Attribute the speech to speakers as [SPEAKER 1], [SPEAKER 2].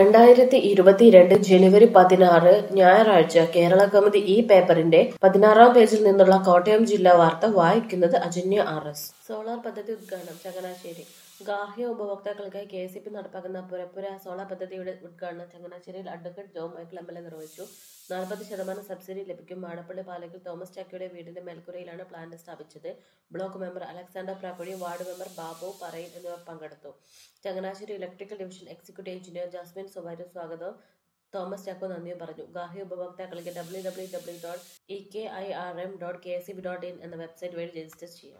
[SPEAKER 1] രണ്ടായിരത്തി ഇരുപത്തിരണ്ട് ജനുവരി പതിനാറ് ഞായറാഴ്ച കേരളകൗമുദി ഈ പേപ്പറിന്റെ പതിനാറാം പേജിൽ നിന്നുള്ള കോട്ടയം ജില്ലാ വാർത്ത വായിക്കുന്നത് അജന്യ ആർ എസ് സോളാർ പദ്ധതി ഉദ്ഘാടനം ചങ്ങനാശ്ശേരി ഗാർഹിക ഉപഭോക്താക്കൾക്കായി കെ എസ് ഇ നടപ്പാക്കുന്ന പുരപ്പുര സോളാർ പദ്ധതിയുടെ ഉദ്ഘാടനം ചങ്ങനാശ്ശേരിയിൽ advocate Jo Michael M L A നിർവഹിച്ചു നാൽപ്പത് ശതമാനം സബ്സിഡി ലഭിക്കും മാടപ്പള്ളി പാലക്കിൽ തോമസ് ചാക്കയുടെ വീടിന്റെ മേൽക്കൂരയിലാണ് പ്ലാന്റ് സ്ഥാപിച്ചത് block member Alexander Prappuzhi ward member Babu പറയിൽ എന്നിവർ പങ്കെടുത്തു Changanassery electrical division executive engineer Jasmine സുവാരി സ്വാഗതവും തോമസ് ചാക്കോ നന്ദിയും പറഞ്ഞു ഗാർഹിക ഉപഭോക്താക്കൾക്ക് W W W dot E K I R M dot K S E B dot in എന്ന വെബ്സൈറ്റ് വഴി രജിസ്റ്റർ ചെയ്യാം